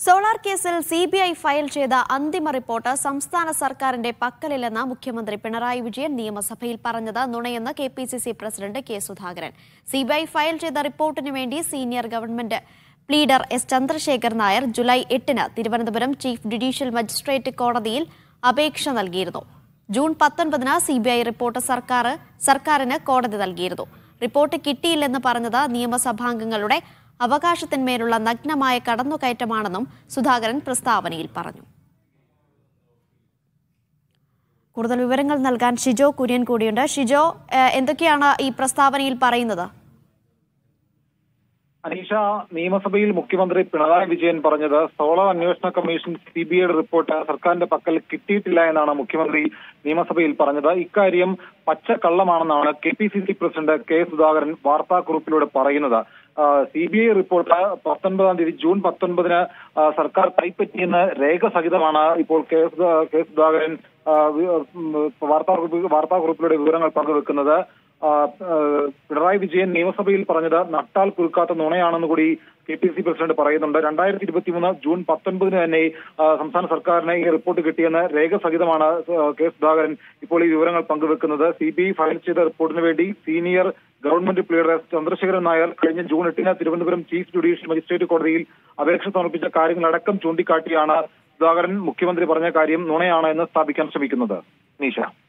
solar കേസിൽ C B I file ചെയ്ത അന്തിമ റിപ്പോർട്ട് സംസ്ഥാന സർക്കാരിന്റെ പക്കലില്ലെന്ന് മുഖ്യമന്ത്രി പിണറായി വിജയൻ നിയമസഭയിൽ പറഞ്ഞത് നുണയെന്ന് K P C C president K Sudhakaran C B I file ചെയ്ത റിപ്പോർട്ടിന് വേണ്ടി senior government pleader S Chandrasekhar Nair July എട്ടിന് തിരുവനന്തപുരം ചീഫ് ജുഡീഷ്യൽ മജിസ്ട്രേറ്റ് കോടതിയിൽ അപേക്ഷ നൽകിയിരുന്നു ജൂൺ പത്തൊൻപതിന് സി ബി ഐ റിപ്പോർട്ട് സർക്കാർ സർക്കാരിന് കോടതി നൽകിയിരുന്നു റിപ്പോർട്ട് കിട്ടിയില്ലെന്ന് പറഞ്ഞത് നിയമസഭാംഗങ്ങളുടെ അവകാശത്തിന്മേലുള്ള നഗ്നമായ കടന്നുകയറ്റമാണെന്നും സുധാകരൻ പ്രസ്താവനയിൽ പറഞ്ഞു കൂടുതൽ വിവരങ്ങൾ നൽകാൻ ഷിജോ കുര്യൻ കൂടിയുണ്ട് ഷിജോ ഏഹ്, എന്തൊക്കെയാണ് ഈ പ്രസ്താവനയിൽ പറയുന്നത് അനീഷ നിയമസഭയിൽ മുഖ്യമന്ത്രി പിണറായി വിജയൻ പറഞ്ഞത് സോളാർ അന്വേഷണ കമ്മീഷൻ സി ബി ഐയുടെ റിപ്പോർട്ട് സർക്കാരിന്റെ പക്കൽ കിട്ടിയിട്ടില്ല എന്നാണ് മുഖ്യമന്ത്രി നിയമസഭയിൽ പറഞ്ഞത് ഇക്കാര്യം പച്ചക്കള്ളമാണെന്നാണ് K P C C president K Sudhakaran വാർത്താക്കുറിപ്പിലൂടെ പറയുന്നത് സി ബി ഐ റിപ്പോർട്ട് പത്തൊൻപതാം തീയതി ജൂൺ പത്തൊൻപതിന് ആ, സർക്കാർ കൈപ്പറ്റിയെന്ന് രേഖ സഹിതമാണ് ഇപ്പോൾ കെ സുധാ- കെ സുധാകരൻ ആ, വി- ഉം, വാർത്താക്കുറിപ്പ് വാർത്താക്കുറിപ്പിലൂടെ വിവരങ്ങൾ പങ്കുവെക്കുന്നത് ആ, ആ, പിണറായി വിജയൻ നിയമസഭയിൽ പറഞ്ഞത് നട്ടാൽ കുറുക്കാത്ത നുണയാണെന്ന് കൂടി കെ പി സി പ്രസിഡന്റ് പറയുന്നുണ്ട് രണ്ടായിരത്തി ഇരുപത്തി മൂന്ന് ജൂൺ പത്തൊൻപതിന് തന്നെ ആ, സംസ്ഥാന സർക്കാരിന് ഈ റിപ്പോർട്ട് കിട്ടിയെന്ന് രേഖ സഹിതമാണ് ആ, കെ സുധാകരൻ ഇപ്പോൾ ഈ വിവരങ്ങൾ പങ്കുവെക്കുന്നത് സി ബി ഐ ഫയൽ ചെയ്ത റിപ്പോർട്ടിന് വേണ്ടി senior government pleader S Chandrasekharan Nair കഴിഞ്ഞ ജൂൺ എട്ടിന് തിരുവനന്തപുരം ചീഫ് ജുഡീഷ്യൽ മജിസ്ട്രേറ്റ് കോടതിയിൽ അപേക്ഷ സമർപ്പിച്ച കാര്യങ്ങളടക്കം ചൂണ്ടിക്കാട്ടിയാണ് സുധാകരൻ മുഖ്യമന്ത്രി പറഞ്ഞ കാര്യം നുണയാണ് എന്ന് സ്ഥാപിക്കാൻ ശ്രമിക്കുന്നത് നീഷ